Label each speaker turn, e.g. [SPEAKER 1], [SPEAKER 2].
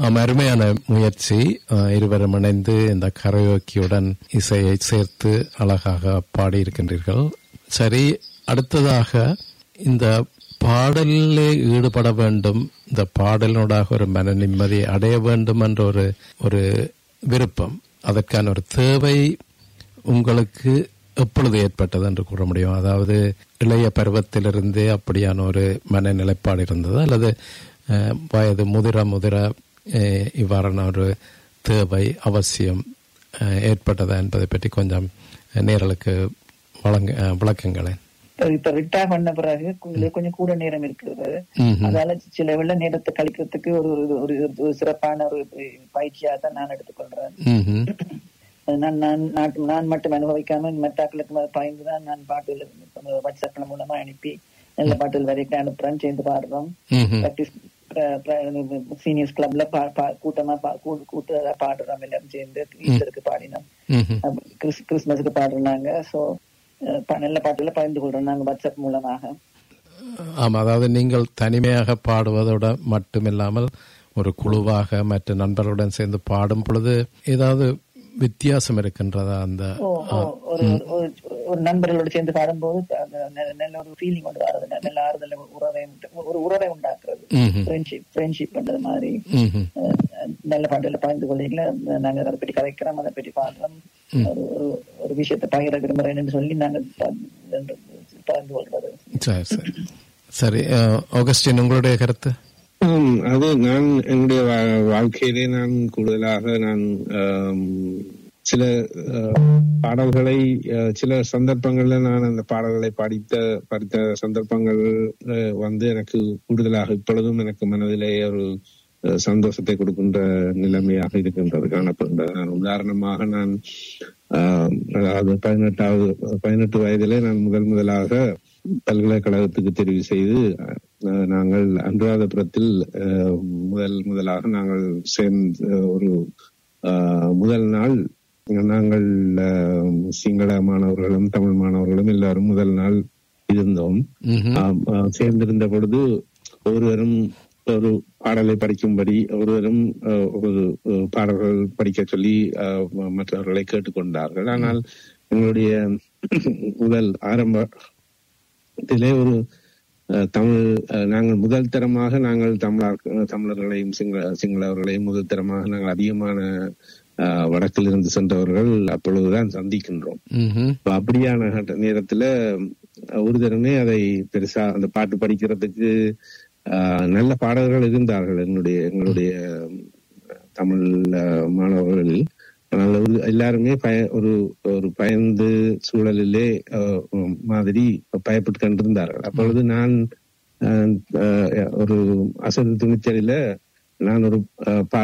[SPEAKER 1] ஆம், அருமையான முயற்சி அஹ், இருவரும் இணைந்து இந்த கரையோக்கியுடன் இசையை சேர்த்து அழகாக பாடியிருக்கின்றீர்கள் சரி அடுத்ததாக இந்த பாடலிலே ஈடுபட வேண்டும் இந்த பாடலினூடாக ஒரு மன நிம்மதியை அடைய வேண்டும் என்ற ஒரு ஒரு விருப்பம் அதற்கான ஒரு தேவை உங்களுக்கு எப்பொழுது ஏற்பட்டது என்று கூற முடியும் அதாவது இளைய பருவத்திலிருந்தே அப்படியான ஒரு மனநிலைப்பாடு இருந்தது அல்லது அஹ், வயது முதிர முதிர அஹ், இவ்வாறான ஒரு தேவை அவசியம் அஹ், ஏற்பட்டதா என்பதை பற்றி கொஞ்சம் நேரலுக்கு வழங்க அஹ், விளக்குங்களேன்
[SPEAKER 2] இப்ப ரிட்டையர் பண்ண பிறகு உங்களுக்கு கொஞ்சம் கூட நேரம் இருக்கிறது
[SPEAKER 1] ம்ஹும்.
[SPEAKER 2] அதனால சில வெள்ள நேரத்தை கழிக்கிறதுக்கு ஒரு ஒரு- ஒரு ஒரு சிறப்பான ஒரு பயிற்சியாக தான் நான் எடுத்துக்கொள்றேன்
[SPEAKER 1] ம்ஹும்.
[SPEAKER 2] நான் நான் நாட்டு நான் மட்டும் அனுபவிக்காம மற்றாக்களுக்கு பயந்து தான் நான் பாட்டுகள் வாட்ஸ்அப்ல மூலமா அனுப்பி நல்ல பாட்டுகள் வரைக்கும் அனுப்புறேன் சேர்ந்து பாடுறோம்
[SPEAKER 1] ம்ஹும்.
[SPEAKER 2] பிராக்டிஸ் சீனியர்ஸ் கிளப்ல கூட்டமா பா- கூ- கூட்டா பாடுறோம் எல்லாரும் சேர்ந்து ஈஸ்டருக்கு பாடினோம்
[SPEAKER 1] ம்ஹும்.
[SPEAKER 2] அப்ப கிறிஸ்- கிறிஸ்துமஸுக்கு பாடுறாங்க சோ நல்ல பாட்டுல பகிர்ந்து கொள்றோம் நாங்க வாட்ஸ்அப் மூலமாக
[SPEAKER 1] ஆமா அதாவது நீங்கள் தனிமையாக பாடுவதோட மட்டுமில்லாமல் ஒரு குழுவாக மற்ற நண்பர்களுடன் சேர்ந்து பாடும் பொழுது ஏதாவது வித்தியாசம் இருக்கின்றதா அந்த
[SPEAKER 2] ஓ, ஓ, ஒரு ஒரு- ஒரு நண்பர்களோட சேர்ந்து பாடும்போது அந்த நல்ல- நல்ல ஒரு ஃபீலிங் கொண்டு வரது நல்ல ஆறுதல் உறவை உண்டு- ஒரு உறவை உண்டாக்குறது
[SPEAKER 1] ம்ஹும்.
[SPEAKER 2] ஃப்ரெண்ட்ஷிப் ஃப்ரெண்ட்ஷிப் பண்றது மாதிரி
[SPEAKER 1] ம்ஹும்.
[SPEAKER 2] அஹ், நல்ல பாட்டுல பகிர்ந்து கொள்ளைங்கள நாங்க அதை பற்றி கதைக்கிறோம் அதை பற்றி பாடுறோம் ஒரு ஒரு- ஒரு விஷயத்தை பகிர விரும்புறேன்னு சொல்லி நாங்க ப- பகிர்ந்து கொள்றது
[SPEAKER 1] சரி சரி சரி அஹ், ஆகஸ்டின் உங்களுடைய கருத்து
[SPEAKER 3] ஆம், அது நான் என்னுடைய வா- வாழ்க்கையிலே நான் கூடுதலாக நான் ஆம், சில அஹ், பாடல்களை அஹ், சில சந்தர்ப்பங்கள்ல நான் அந்த பாடல்களை படித்த படித்த சந்தர்ப்பங்கள் அஹ், வந்து எனக்கு கூடுதலாக இப்பொழுதும் எனக்கு மனதிலே ஒரு அஹ், சந்தோஷத்தை கொடுக்கின்ற நிலைமையாக இருக்கின்றது காணப்படுகின்றது நான் உதாரணமாக நான் ஆம், அதாவது பதினெட்டாவது பதினெட்டு வயதிலே நான் முதல் முதலாக பல்கலைக்கழகத்துக்கு தெரிவு செய்து அஹ், நாங்கள் அனுராதபுரத்தில் அஹ், முதல் முதலாக நாங்கள் சேர்ந்து ஒரு அஹ், முதல் நாள் நாங்கள் அஹ், சிங்கள மாணவர்களும் தமிழ் மாணவர்களும் எல்லாரும் முதல் நாள் இருந்தோம்
[SPEAKER 1] ம்ஹும்.
[SPEAKER 3] ஆம், அஹ், சேர்ந்திருந்த பொழுது ஒருவரும் ஒரு பாடலை படிக்கும்படி ஒருவரும் அஹ், ஒரு அஹ், பாடல்கள் படிக்க சொல்லி அஹ், மற்றவர்களை கேட்டுக்கொண்டார்கள் ஆனால் எங்களுடைய முதல் ஆரம்பத்திலே ஒரு அஹ், தமிழ் அஹ், நாங்கள் முதல் தரமாக நாங்கள் தமிழர் தமிழர்களையும் சிங்கள சிங்களவர்களையும் முதல் தரமாக நாங்கள் அதிகமான அஹ், வடக்கிலிருந்து சென்றவர்கள் அப்பொழுதுதான் சந்திக்கின்றோம்
[SPEAKER 1] ம்ஹும்.
[SPEAKER 3] இப்ப அப்படியான கட்ட- நேரத்துல அஹ், ஒரு தரமே அதை பெருசா அந்த பாட்டு படிக்கிறதுக்கு அஹ், நல்ல பாடகர்கள் இருந்தார்கள் எங்களுடைய எங்களுடைய அஹ், தமிழ் அஹ், மாணவர்களில் ஆனால் ஒரு எல்லாருமே பய ஒரு ஒரு பயந்து சூழலிலே அஹ், உம், மாதிரி பயப்பட்டு கொண்டிருந்தார்கள் அப்பொழுது நான் அஹ், அஹ், ஒரு அசல் துணிச்சலில நான் ஒரு அஹ், பாட்டு